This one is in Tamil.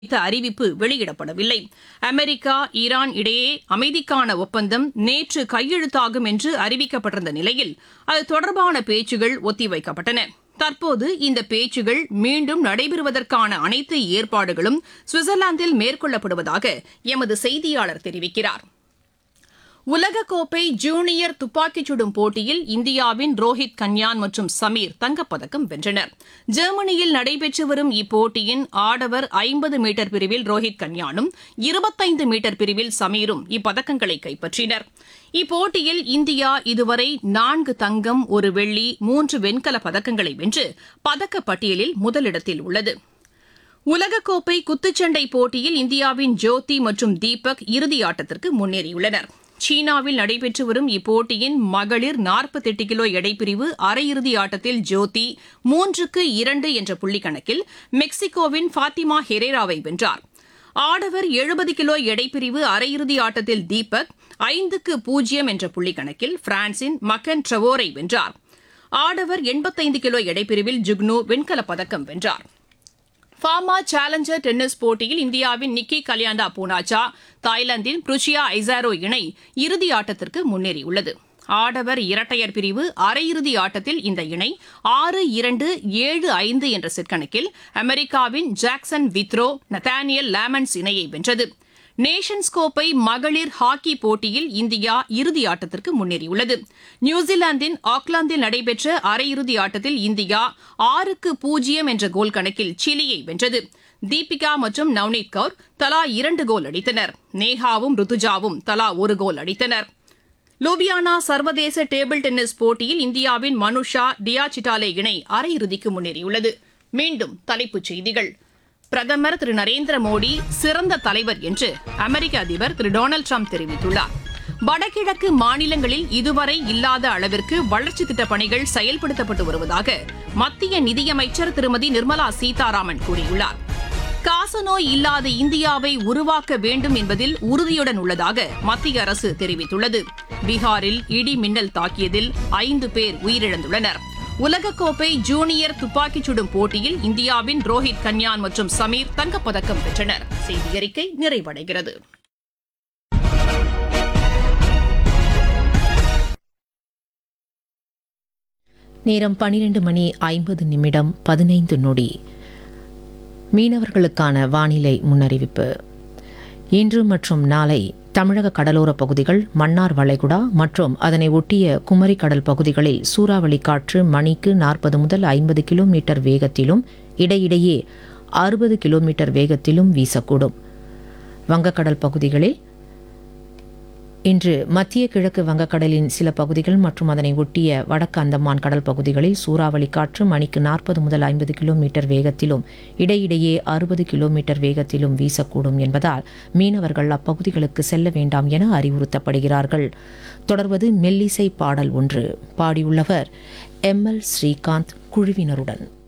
குறித்த அறிவிப்பு வெளியிடப்படவில்லை அமெரிக்கா ஈரான் இடையே அமைதிக்கான ஒப்பந்தம் நேற்று கையெழுத்தாகும் என்று அறிவிக்கப்பட்டிருந்த நிலையில் அது தொடர்பான பேச்சுகள் ஒத்திவைக்கப்பட்டன தற்போது இந்த பேச்சுகள் மீண்டும் நடைபெறுவதற்கான அனைத்து ஏற்பாடுகளும் சுவிட்சர்லாந்தில் மேற்கொள்ளப்படுவதாக எமது செய்தியாளர் தெரிவிக்கிறார் உலகக்கோப்பை ஜூனியர் துப்பாக்கிச் சுடும் போட்டியில் இந்தியாவின் ரோஹித் கன்யான் மற்றும் சமீர் தங்கப்பதக்கம் வென்றனர் ஜெர்மனியில் நடைபெற்று வரும் இப்போட்டியின் ஆடவர் ஐம்பது மீட்டர் பிரிவில் ரோஹித் கன்யானும் இருபத்தைந்து மீட்டர் பிரிவில் சமீரும் இப்பதக்கங்களை கைப்பற்றினர் இப்போட்டியில் இந்தியா இதுவரை நான்கு தங்கம் ஒரு வெள்ளி மூன்று வெண்கலப் பதக்கங்களை வென்று பதக்கப்பட்டியலில் முதலிடத்தில் உள்ளது உலகக்கோப்பை குத்துச்சண்டை போட்டியில் இந்தியாவின் ஜோதி மற்றும் தீபக் இறுதியாட்டத்திற்கு முன்னேறியுள்ளனர் சீனாவில் நடைபெற்று வரும் இப்போட்டியின் மகளிர் நாற்பத்தெட்டு கிலோ எடைப்பிரிவு அரையிறுதி ஆட்டத்தில் ஜோதி மூன்றுக்கு இரண்டு என்ற புள்ளிக்கணக்கில் மெக்சிகோவின் ஃபாத்திமா ஹெரேராவை வென்றார் ஆடவர் எழுபது கிலோ எடைப்பிரிவு அரையிறுதி ஆட்டத்தில் தீபக் ஐந்துக்கு பூஜ்ஜியம் என்ற புள்ளிக்கணக்கில் பிரான்சின் மக்கன் ட்ரவோரை வென்றார் ஆடவர் எண்பத்தைந்து கிலோ எடைப்பிரிவில் ஜுக்னு வெண்கலப் பதக்கம் வென்றார் ஃபார்மா சேலஞ்சர் டென்னிஸ் போட்டியில் இந்தியாவின் நிக்கி கல்யாண்டா பூனாச்சா தாய்லாந்தின் புருச்சியா ஐசாரோ இணை இறுதி ஆட்டத்திற்கு முன்னேறியுள்ளது ஆடவர் இரட்டையர் பிரிவு அரையிறுதி ஆட்டத்தில் இந்த இணை ஆறு இரண்டு ஏழு ஐந்து என்ற செட் கணக்கில் அமெரிக்காவின் ஜாக்சன் வித்ரோ நத்தானியல் லேமன்ஸ் இணையை வென்றது நேஷன்ஸ் கோப்பை மகளிர் ஹாக்கி போட்டியில் இந்தியா இறுதி ஆட்டத்திற்கு முன்னேறியுள்ளது நியூசிலாந்தின் ஆக்லாந்தில் நடைபெற்ற அரையிறுதி ஆட்டத்தில் இந்தியா ஆறுக்கு பூஜ்ஜியம் என்ற கோல் கணக்கில் சிலியை வென்றது தீபிகா மற்றும் நவ்னீத் கவுர் தலா இரண்டு கோல் அடித்தனர் நேஹாவும் ருத்துஜாவும் தலா ஒரு கோல் அடித்தனர் லூபியானா சர்வதேச டேபிள் டென்னிஸ் போட்டியில் இந்தியாவின் மனுஷா டியா சிட்டாலே இணை அரையிறுதிக்கு முன்னேறியுள்ளது மீண்டும் தலைப்புச் செய்திகள் பிரதமர் திரு நரேந்திர மோடி சிறந்த தலைவர் என்று அமெரிக்க அதிபர் திரு டொனால்டு ட்ரம்ப் தெரிவித்துள்ளார் வடகிழக்கு மாநிலங்களில் இதுவரை இல்லாத அளவிற்கு வளர்ச்சித் திட்டப் பணிகள் செயல்படுத்தப்பட்டு வருவதாக மத்திய நிதியமைச்சர் திருமதி நிர்மலா சீதாராமன் கூறியுள்ளார் காசநோய் இல்லாத இந்தியாவை உருவாக்க வேண்டும் என்பதில் உறுதியுடன் உள்ளதாக மத்திய அரசு தெரிவித்துள்ளது பீகாரில் இடி மின்னல் தாக்கியதில் ஐந்து பேர் உயிரிழந்துள்ளனர் உலகக்கோப்பை ஜூனியர் துப்பாக்கிச் சுடும் போட்டியில் இந்தியாவின் ரோஹித் கன்யான் மற்றும் சமீர் தங்கப்பதக்கம் பெற்றனர் செய்தி அறிக்கை நிறைவடைகிறது நேரம் பனிரெண்டு மணி ஐம்பது நிமிடம் பதினைந்து நொடி மீனவர்களுக்கான வானிலை முன்னறிவிப்பு இன்று மற்றும் நாளை தமிழக கடலோரப் பகுதிகள் மன்னார் வளைகுடா மற்றும் அதனை ஒட்டிய குமரி கடல் பகுதிகளில் சூறாவளி காற்று மணிக்கு நாற்பது முதல் ஐம்பது கிலோமீட்டர் வேகத்திலும் இடையிடையே அறுபது கிலோமீட்டர் வேகத்திலும் வீசக்கூடும் வங்கக்கடல் பகுதிகளில் இன்று மத்திய கிழக்கு வங்கக்கடலின் சில பகுதிகள் மற்றும் அதனை ஒட்டிய வடக்கு அந்தமான் கடல் பகுதிகளில் சூறாவளி காற்று மணிக்கு நாற்பது முதல் ஐம்பது கிலோமீட்டர் வேகத்திலும் இடையிடையே அறுபது கிலோமீட்டர் வேகத்திலும் வீசக்கூடும் என்பதால் மீனவர்கள் அப்பகுதிகளுக்கு செல்ல வேண்டாம் என அறிவுறுத்தப்படுகிறார்கள் தொடர்வது மெல்லிசை பாடல் ஒன்று பாடியுள்ளவர் எம் எல் ஸ்ரீகாந்த் குழுவினருடன்